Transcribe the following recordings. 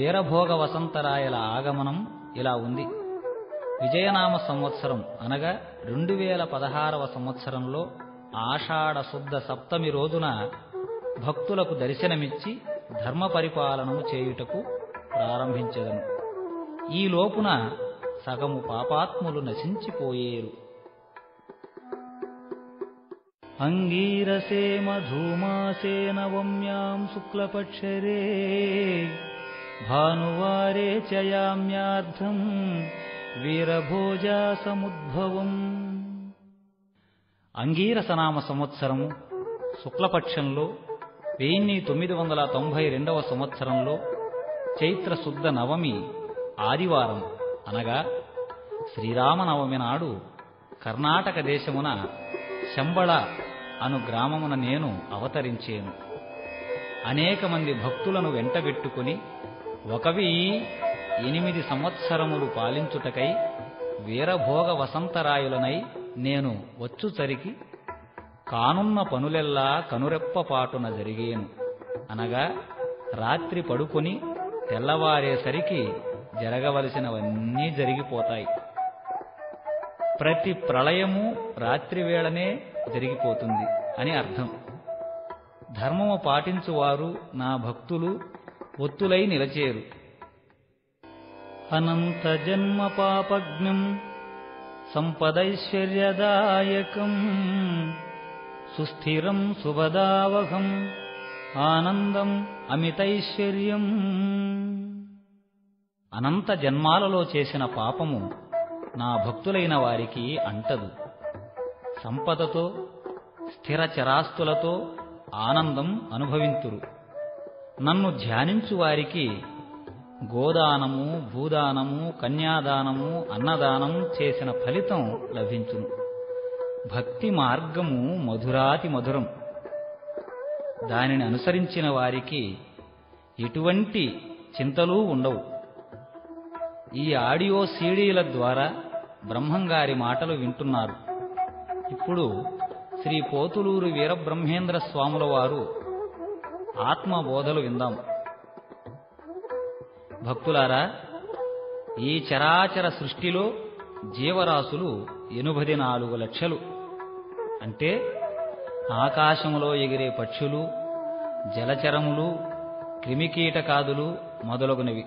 వీరభోగ వసంతరాయల ఆగమనం ఇలా ఉంది విజయనామ సంవత్సరం అనగా రెండు వేల పదహారవ సంవత్సరంలో ఆషాఢ శుద్ధ సప్తమి రోజున భక్తులకు దర్శనమిచ్చి ధర్మ పరిపాలనము చేయుటకు ప్రారంభించెదను ఈ లోపున సగము పాపాత్ములు నశించిపోయేరు అంగీరసే మధుమాసే నవమ్యాం శుక్లపక్షరే భానువారే చయామ్యార్థం వీరభోజా సముద్భవం అంగీరసనామ సంవత్సరము శుక్లపక్షంలో వెయ్యి తొమ్మిది వందల తొంభై రెండవ సంవత్సరంలో చైత్ర శుద్ధ నవమి ఆదివారం అనగా శ్రీరామనవమి నాడు కర్ణాటక దేశమున శంబళ అను గ్రామమున నేను అవతరించేను అనేక మంది భక్తులను వెంటబెట్టుకుని ఒకవి ఎనిమిది సంవత్సరములు పాలించుటకై వీరభోగ వసంతరాయులనై నేను వచ్చుచరికి కానున్న పనులెల్లా కనురెప్పపాటున జరిగేను అనగా రాత్రి పడుకొని తెల్లవారేసరికి జరగవలసినవన్నీ జరిగిపోతాయి ప్రతి ప్రళయము రాత్రివేళనే జరిగిపోతుంది అని అర్థం ధర్మము పాటించువారు నా భక్తులు ఒత్తులై నిలచేరు అనంత జన్మ పాపజ్ఞం సంపదైశ్వర్యదాయకం సుస్థిరం సుభదావహం ఆనందం అమితైశ్వర్యం అనంత జన్మాలలో చేసిన పాపము నా భక్తులైన వారికి అంటదు సంపదతో స్థిర చరాస్తులతో ఆనందం అనుభవింతురు నన్ను ధ్యానించు వారికి గోదానము భూదానము కన్యాదానము అన్నదానం చేసిన ఫలితం లభించును భక్తి మార్గము మధురాతి మధురం దానిని అనుసరించిన వారికి ఎటువంటి చింతలు ఉండవు ఈ ఆడియో సీడీల ద్వారా బ్రహ్మంగారి మాటలు వింటున్నారు ఇప్పుడు శ్రీ పోతులూరు వీరబ్రహ్మేంద్ర స్వాముల వారు ఆత్మబోధలు విందాం భక్తులారా ఈ చరాచర సృష్టిలో జీవరాశులు ఎనుభది నాలుగు లక్షలు అంటే ఆకాశంలో ఎగిరే పక్షులు జలచరములు క్రిమికీటకాదులు మొదలగునవి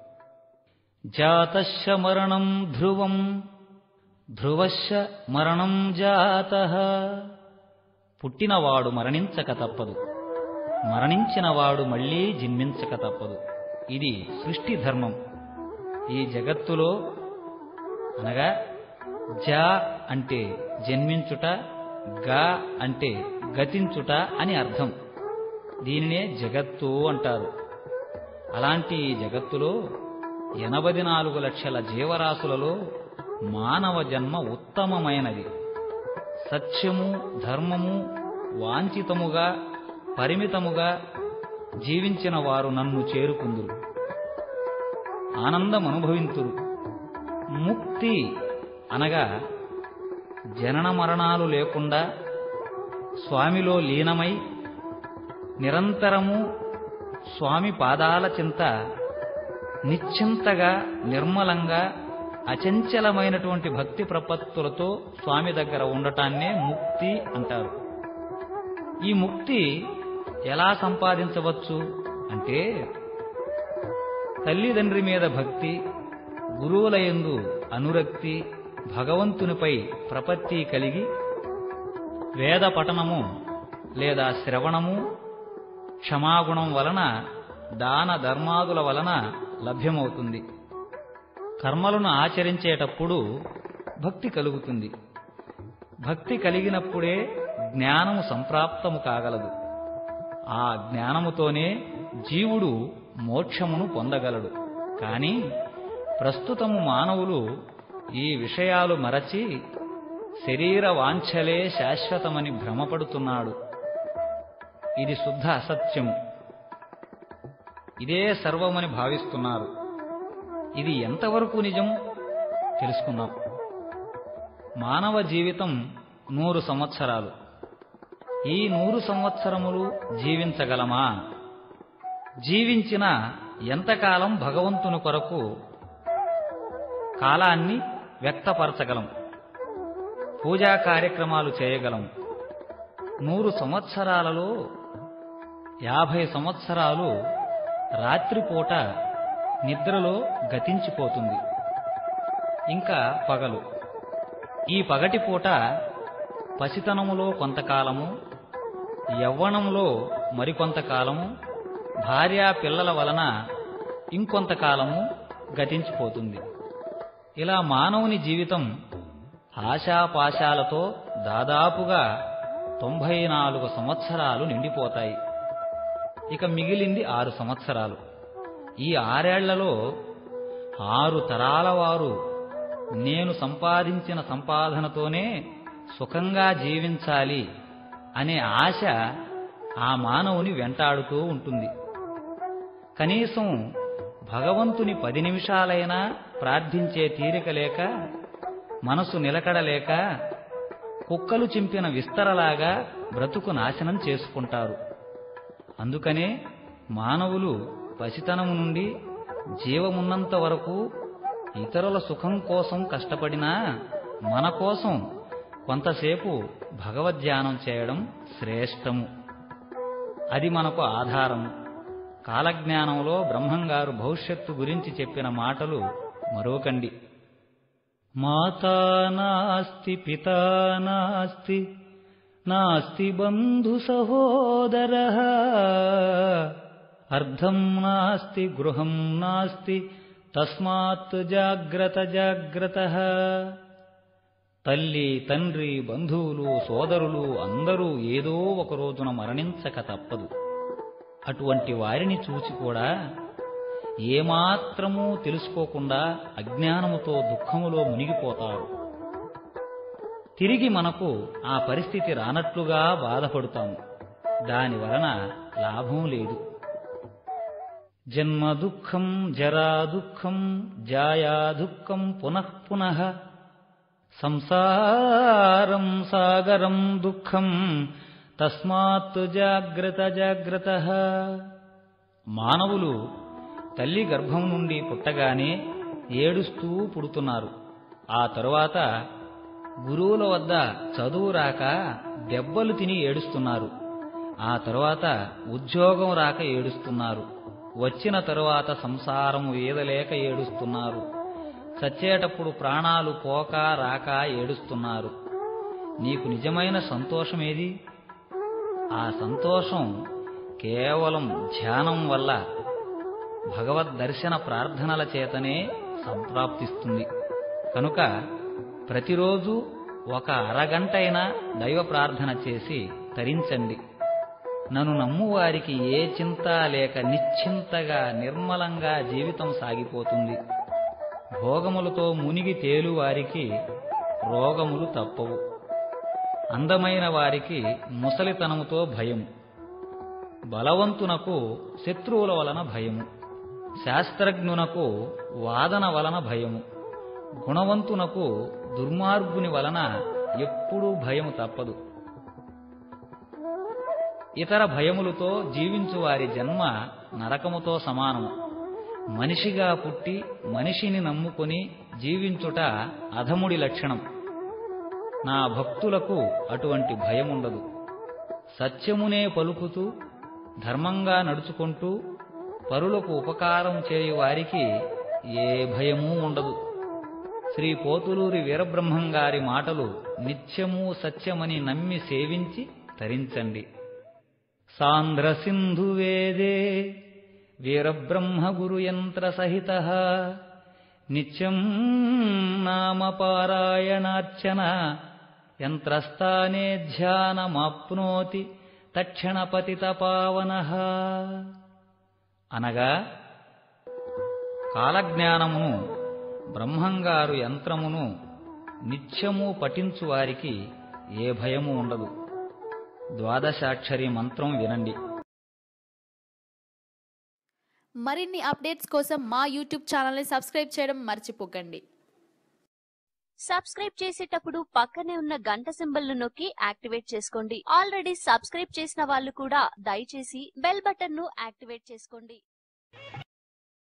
జాతశ్చ మరణం ధ్రువం ధ్రువశ్చ మరణం జాత పుట్టినవాడు మరణించక తప్పదు మరణించినవాడు మళ్లీ జన్మించక తప్పదు ఇది సృష్టి ధర్మం ఈ జగత్తులో అనగా జ అంటే జన్మించుట గ అంటే గతించుట అని అర్థం దీనినే జగత్తు అంటారు అలాంటి ఈ జగత్తులో ఎనభై నాలుగు లక్షల జీవరాశులలో మానవ జన్మ ఉత్తమమైనది సత్యము ధర్మము వాంఛితముగా పరిమితముగా జీవించిన వారు నన్ను చేరుకుందురు ఆనందమనుభవింతురు ముక్తి అనగా జనన మరణాలు లేకుండా స్వామిలో లీనమై నిరంతరము స్వామి పాదాల చింత నిశ్చింతగా నిర్మలంగా అచంచలమైనటువంటి భక్తి ప్రపత్తులతో స్వామి దగ్గర ఉండటాన్నే ముక్తి అంటారు ఈ ముక్తి ఎలా సంపాదించవచ్చు అంటే తల్లిదండ్రి మీద భక్తి గురువులయందు అనురక్తి భగవంతునిపై ప్రపత్తి కలిగి వేద పఠనము లేదా శ్రవణము క్షమాగుణం వలన దాన ధర్మాదుల వలన లభ్యమవుతుంది కర్మలను ఆచరించేటప్పుడు భక్తి కలుగుతుంది భక్తి కలిగినప్పుడే జ్ఞానము సంప్రాప్తము కాగలదు ఆ జ్ఞానముతోనే జీవుడు మోక్షమును పొందగలడు కాని ప్రస్తుతము మానవులు ఈ విషయాలు మరచి శరీర వాంఛలే శాశ్వతమని భ్రమపడుతున్నాడు ఇది శుద్ధ అసత్యము ఇదే సర్వమని భావిస్తున్నారు ఇది ఎంతవరకు నిజం తెలుసుకుందాం మానవ జీవితం నూరు సంవత్సరాలు ఈ నూరు సంవత్సరములు జీవించగలమా జీవించిన ఎంతకాలం భగవంతుని కొరకు కాలాన్ని వ్యక్తపరచగలం పూజా కార్యక్రమాలు చేయగలం నూరు సంవత్సరాలలో యాభై సంవత్సరాలు రాత్రిపూట నిద్రలో గతించిపోతుంది ఇంకా పగలు ఈ పగటి పూట పసితనములో కొంతకాలము యవ్వనంలో మరికొంతకాలము భార్యా పిల్లల వలన ఇంకొంతకాలము గతించిపోతుంది ఇలా మానవుని జీవితం ఆశాపాశాలతో దాదాపుగా తొంభై నాలుగు సంవత్సరాలు నిండిపోతాయి ఇక మిగిలింది ఆరు సంవత్సరాలు ఈ ఆరేళ్లలో ఆరు తరాల వారు నేను సంపాదించిన సంపాదనతోనే సుఖంగా జీవించాలి అనే ఆశ ఆ మానవుని వెంటాడుతూ ఉంటుంది కనీసం భగవంతుని పది నిమిషాలైనా ప్రార్థించే తీరిక లేక మనసు నిలకడలేక కుక్కలు చింపిన విస్తరలాగా బ్రతుకు నాశనం చేసుకుంటారు అందుకనే మానవులు పసితనము నుండి జీవమున్నంత వరకు ఇతరుల సుఖం కోసం కష్టపడినా మన కోసం కొంతసేపు భగవద్ధ్యానం చేయడం శ్రేష్టము అది మనకు ఆధారం కాలజ్ఞానంలో బ్రహ్మంగారు భవిష్యత్తు గురించి చెప్పిన మాటలు మరోకండి మాతా నాస్తి పితా నాస్తి నాస్తి బంధు సహోదర అర్ధం నాస్తి గృహం నాస్తి తస్మాత్ జాగ్రత్త జాగ్రత్త తల్లి తండ్రి బంధువులు సోదరులు అందరూ ఏదో ఒక రోజున మరణించక తప్పదు అటువంటి వారిని చూసి కూడా ఏమాత్రమూ తెలుసుకోకుండా అజ్ఞానముతో దుఃఖములో మునిగిపోతారు తిరిగి మనకు ఆ పరిస్థితి రానట్లుగా బాధపడుతాము దాని వలన లాభం లేదు జన్మ దుఃఖం జరా దుఃఖం జాయా దుఃఖం పునః పునః సంసారం సాగరం దుఃఖం తస్మాత్ జాగ్రత్త జాగ్రత్త మానవులు తల్లి గర్భం నుండి పుట్టగానే ఏడుస్తూ పుడుతున్నారు ఆ తరువాత గురువుల వద్ద చదువు రాక దెబ్బలు తిని ఏడుస్తున్నారు ఆ తరువాత ఉద్యోగం రాక ఏడుస్తున్నారు వచ్చిన తరువాత సంసారం ఈదలేక ఏడుస్తున్నారు చచ్చేటప్పుడు ప్రాణాలు పోక రాక ఏడుస్తున్నారు నీకు నిజమైన సంతోషమేది ఆ సంతోషం కేవలం ధ్యానం వల్ల భగవద్ దర్శన ప్రార్థనల చేతనే సంప్రాప్తిస్తుంది కనుక ప్రతిరోజు ఒక అరగంటైనా దైవ ప్రార్థన చేసి తరించండి నన్ను నమ్మువారికి ఏ చింత లేక నిశ్చింతగా నిర్మలంగా జీవితం సాగిపోతుంది భోగములతో మునిగి తేలువారికి రోగములు తప్పవు అందమైన వారికి ముసలితనముతో భయము బలవంతునకు శత్రువుల వలన భయము శాస్త్రజ్ఞునకు వాదన వలన భయము గుణవంతునకు దుర్మార్గుని వలన ఎప్పుడూ భయము తప్పదు ఇతర భయములతో జీవించు వారి జన్మ నరకముతో సమానము మనిషిగా పుట్టి మనిషిని నమ్ముకొని జీవించుట అధముడి లక్షణం నా భక్తులకు అటువంటి భయముండదు సత్యమునే పలుకుతూ ధర్మంగా నడుచుకుంటూ పరులకు ఉపకారం చేయు వారికి ఏ భయమూ ఉండదు శ్రీ పోతులూరి వీరబ్రహ్మం గారి మాటలు నిత్యము సత్యమని నమ్మి సేవించి తరించండి సాంద్ర సింధు వేదే వీరబ్రహ్మ గురుయంత్ర సహిత నిత్యం నామ పారాయణార్చన యంత్రస్థానే ధ్యానమాప్నోతి తక్షణపతిత పావన అనగా కాలజ్ఞానమును బ్రహ్మంగారు యంత్రమును నిత్యము పఠించు వారికి ఏ భయము ఉండదు ద్వాదశాక్షరి మంత్రం వినండి మరిన్ని అప్డేట్స్ కోసం మా యూట్యూబ్ ఛానల్ని సబ్స్క్రైబ్ చేయడం మర్చిపోకండి సబ్స్క్రైబ్ చేసేటప్పుడు పక్కనే ఉన్న గంట సింబల్ ను నొక్కి యాక్టివేట్ చేసుకోండి ఆల్రెడీ సబ్స్క్రైబ్ చేసిన వాళ్ళు కూడా దయచేసి బెల్ బటన్ ను యాక్టివేట్ చేసుకోండి